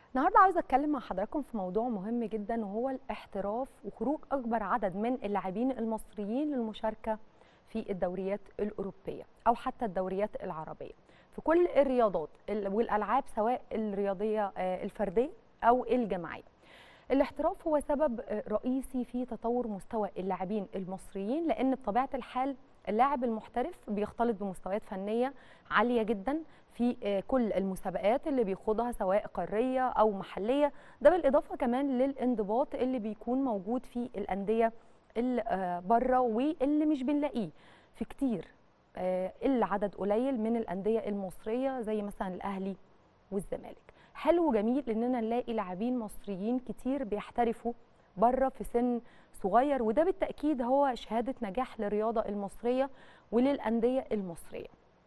النهارده عاوزه اتكلم مع حضراتكم في موضوع مهم جدا وهو الاحتراف وخروج اكبر عدد من اللاعبين المصريين للمشاركه في الدوريات الاوروبيه او حتى الدوريات العربيه في كل الرياضات والالعاب سواء الرياضيه الفرديه او الجماعيه. الاحتراف هو سبب رئيسي في تطور مستوى اللاعبين المصريين لان بطبيعه الحال اللاعب المحترف بيختلط بمستويات فنيه عاليه جدا في كل المسابقات اللي بيخوضها سواء قاريه او محليه ده بالاضافه كمان للانضباط اللي بيكون موجود في الانديه اللي بره واللي مش بنلاقيه في كتير الا عدد قليل من الانديه المصريه زي مثلا الاهلي والزمالك حلو وجميل اننا نلاقي لاعبين مصريين كتير بيحترفوا بره في سن صغير وده بالتاكيد هو شهاده نجاح للرياضه المصريه وللانديه المصريه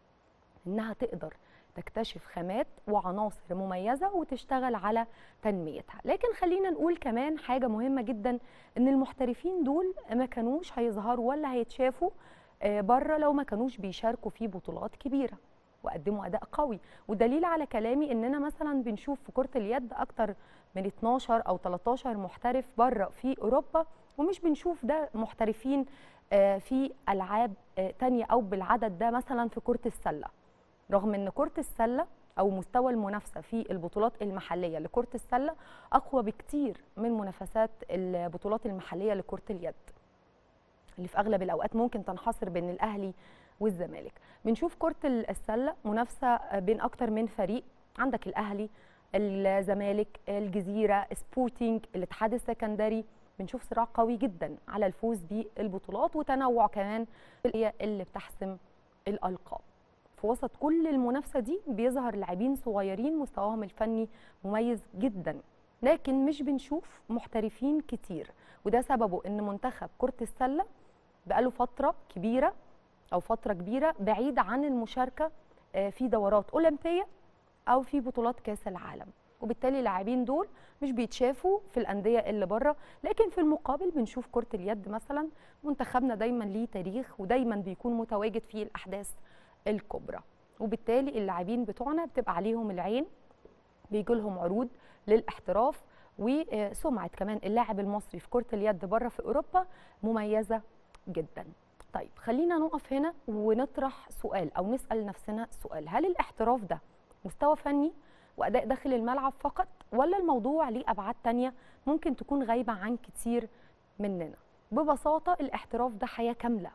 انها تقدر تكتشف خامات وعناصر مميزه وتشتغل على تنميتها لكن خلينا نقول كمان حاجه مهمه جدا ان المحترفين دول ما كانوش هيظهروا ولا هيتشافوا بره لو ما كانوش بيشاركوا في بطولات كبيره وقدموا اداء قوي ودليل على كلامي اننا مثلا بنشوف في كره اليد اكتر من 12 او 13 محترف بره في اوروبا ومش بنشوف ده محترفين في العاب تانية او بالعدد ده مثلا في كره السله رغم ان كره السله او مستوى المنافسه في البطولات المحليه لكره السله اقوى بكتير من منافسات البطولات المحليه لكره اليد اللي في اغلب الاوقات ممكن تنحصر بين الاهلي والزمالك بنشوف كره السله منافسه بين اكتر من فريق عندك الاهلي الزمالك الجزيره سبورتنج الاتحاد السكندري بنشوف صراع قوي جدا على الفوز بالبطولات وتنوع كمان هي اللي بتحسم الالقاب في وسط كل المنافسه دي بيظهر لاعبين صغيرين مستواهم الفني مميز جدا لكن مش بنشوف محترفين كتير وده سببه ان منتخب كره السله بقاله فتره كبيره او فتره كبيره بعيد عن المشاركه في دورات اولمبيه او في بطولات كاس العالم وبالتالي اللاعبين دول مش بيتشافوا في الانديه اللي بره لكن في المقابل بنشوف كره اليد مثلا منتخبنا دايما ليه تاريخ ودايما بيكون متواجد في الاحداث الكبرى وبالتالي اللاعبين بتوعنا بتبقى عليهم العين بيجي لهم عروض للاحتراف وسمعه كمان اللاعب المصري في كره اليد بره في اوروبا مميزه جدا طيب خلينا نقف هنا ونطرح سؤال او نسال نفسنا سؤال هل الاحتراف ده مستوى فني واداء داخل الملعب فقط ولا الموضوع ليه ابعاد تانية ممكن تكون غايبه عن كتير مننا ببساطه الاحتراف ده حياه كامله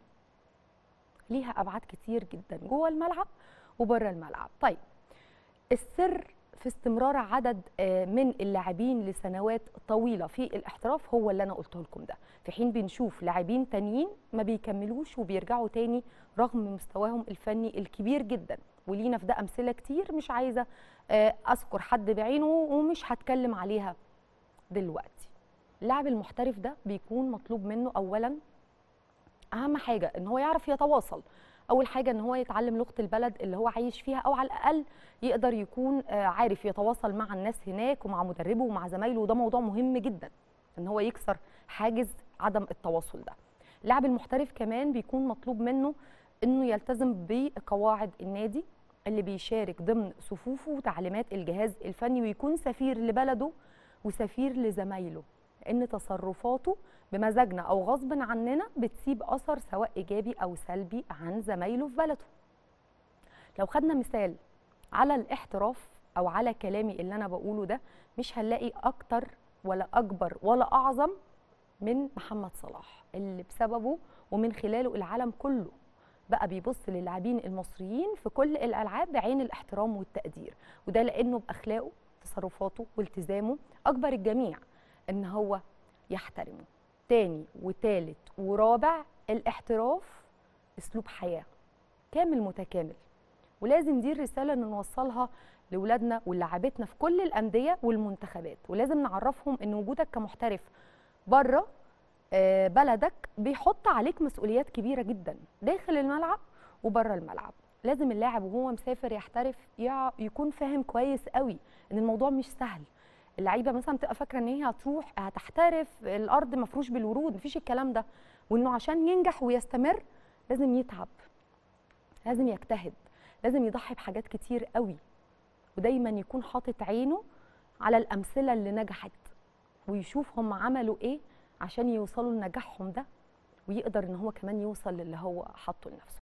ليها ابعاد كتير جدا جوه الملعب وبره الملعب طيب السر في استمرار عدد من اللاعبين لسنوات طويله في الاحتراف هو اللي انا قلته لكم ده في حين بنشوف لاعبين تانيين ما بيكملوش وبيرجعوا تاني رغم مستواهم الفني الكبير جدا ولينا في ده امثله كتير مش عايزه اذكر حد بعينه ومش هتكلم عليها دلوقتي اللاعب المحترف ده بيكون مطلوب منه اولا اهم حاجه ان هو يعرف يتواصل اول حاجه ان هو يتعلم لغه البلد اللي هو عايش فيها او على الاقل يقدر يكون عارف يتواصل مع الناس هناك ومع مدربه ومع زمايله وده موضوع مهم جدا ان هو يكسر حاجز عدم التواصل ده اللاعب المحترف كمان بيكون مطلوب منه انه يلتزم بقواعد النادي اللي بيشارك ضمن صفوفه وتعليمات الجهاز الفني ويكون سفير لبلده وسفير لزمايله لان تصرفاته بمزاجنا او غصب عننا بتسيب اثر سواء ايجابي او سلبي عن زمايله في بلده لو خدنا مثال على الاحتراف او على كلامي اللي انا بقوله ده مش هنلاقي اكتر ولا اكبر ولا اعظم من محمد صلاح اللي بسببه ومن خلاله العالم كله بقى بيبص للاعبين المصريين في كل الالعاب بعين الاحترام والتقدير وده لانه باخلاقه تصرفاته والتزامه اجبر الجميع ان هو يحترمه تاني وتالت ورابع الاحتراف اسلوب حياه كامل متكامل ولازم دي الرساله اللي نوصلها لاولادنا ولاعبتنا في كل الانديه والمنتخبات ولازم نعرفهم ان وجودك كمحترف بره بلدك بيحط عليك مسؤوليات كبيره جدا داخل الملعب وبره الملعب لازم اللاعب وهو مسافر يحترف يكون فاهم كويس قوي ان الموضوع مش سهل اللعيبه مثلا تبقى فاكره ان هي هتروح هتحترف الارض مفروش بالورود مفيش الكلام ده وانه عشان ينجح ويستمر لازم يتعب لازم يجتهد لازم يضحي بحاجات كتير قوي ودايما يكون حاطط عينه على الامثله اللي نجحت ويشوف هم عملوا ايه عشان يوصلوا لنجاحهم ده ويقدر ان هو كمان يوصل للي هو حاطه لنفسه